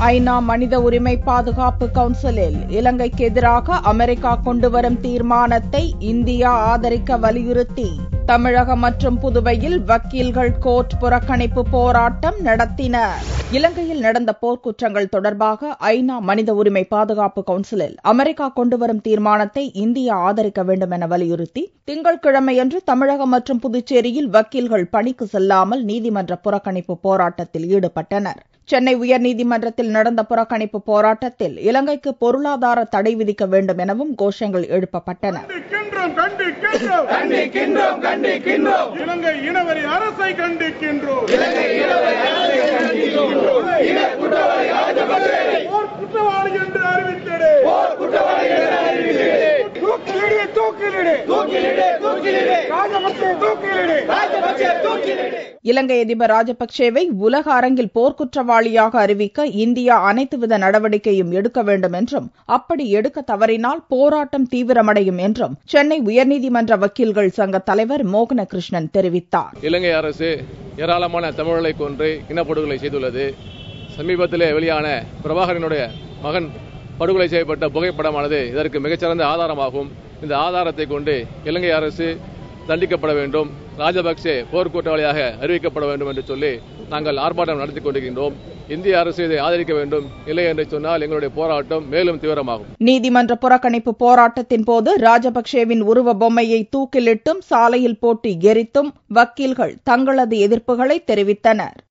ஐநா மனித உரிமை பாதுகாப்பு கவுன்சிலில் இலங்கைக்கு எதிராக அமெரிக்கா கொண்டுவரும் தீர்மானத்தை இந்தியா ஆதரிக்க வலியுறுத்தி தமிழகம் மற்றும் புதுவையில் வக்கீல்கள் கோர்ட் புறக்கணிப்பு போராட்டம் நடத்தினர் இலங்கையில் நடந்த போர்க்குற்றங்கள் தொடர்பாக ஐநா மனித உரிமை பாதுகாப்பு கவுன்சிலில் அமெரிக்கா கொண்டுவரும் தீர்மானத்தை இந்தியா ஆதரிக்க வேண்டும் என வலியுறுத்தி திங்கட்கிழமையன்று தமிழகம் மற்றும் புதுச்சேரியில் வக்கீல்கள் பணிக்கு செல்லாமல் நீதிமன்ற புறக்கணிப்பு போராட்டத்தில் ஈடுபட்டனர் சென்னை உயர்நீதிமன்றத்தில் நடந்த புறக்கணிப்பு போராட்டத்தில் இலங்கைக்கு பொருளாதார தடை விதிக்க வேண்டும் எனவும் கோஷங்கள் எழுப்பப்பட்டன கண்டிக்கின்றோம் கண்டிக்கின்றோம் கண்டிக்கின்றோம் கண்டிக்கின்றோம் இலங்கை இனவரி அரசை கண்டிக்கின்றோம் இன குற்றவாளி ராஜபக்சே போர் குற்றவாளி என்று அறிவித்தது போர் குற்றவாளி என அறிவிக்கிறேன் தூக்கிலிடு தூக்கிலிடு தூக்கிலிடு தூக்கிலிடு ராஜபக்சே தூக்கிலிடு ராஜபக்சே தூக்கிலிடு இலங்கை அதிபர் ராஜபக்சேவை உலக அரங்கில் போர்க்குற்றவாளியாக அறிவிக்க இந்தியா அனைத்துவித நடவடிக்கையும் எடுக்க வேண்டும் என்றும் அப்படி எடுக்க தவறினால் போராட்டம் தீவிரமடையும் என்றும் சென்னை உயர்நீதிமன்ற வக்கீல்கள் சங்க தலைவர் மோகன கிருஷ்ணன் தெரிவித்தார் இலங்கை அரசு ஏராளமான தமிழர்களை கொன்று இனப்படுகொலை செய்துள்ளது சமீபத்திலே வெளியான பிரபாகரனுடைய மகன் படுகொலை செய்யப்பட்ட புகைப்படமானது இதற்கு மிகச்சிறந்த ஆதாரமாகும் இந்த ஆதாரத்தை கொண்டு இலங்கை அரசு தண்டிக்கப்பட வேண்டும் ராஜபக்சே போர்க்குற்றவாளியாக அறிவிக்கப்பட வேண்டும் என்று சொல்லி நாங்கள் ஆர்ப்பாட்டம் நடத்தி கொண்டிருக்கின்றோம் இந்திய அரசு இதை ஆதரிக்க வேண்டும் இல்லை என்று சொன்னால் எங்களுடைய போராட்டம் மேலும் தீவிரமாகும் நீதிமன்ற புறக்கணிப்பு போராட்டத்தின் போது ராஜபக்சேவின் உருவ பொம்மையை தூக்கிலிட்டும் சாலையில் போட்டு எரித்தும் வக்கீல்கள் தங்களது எதிர்ப்புகளை தெரிவித்தனர்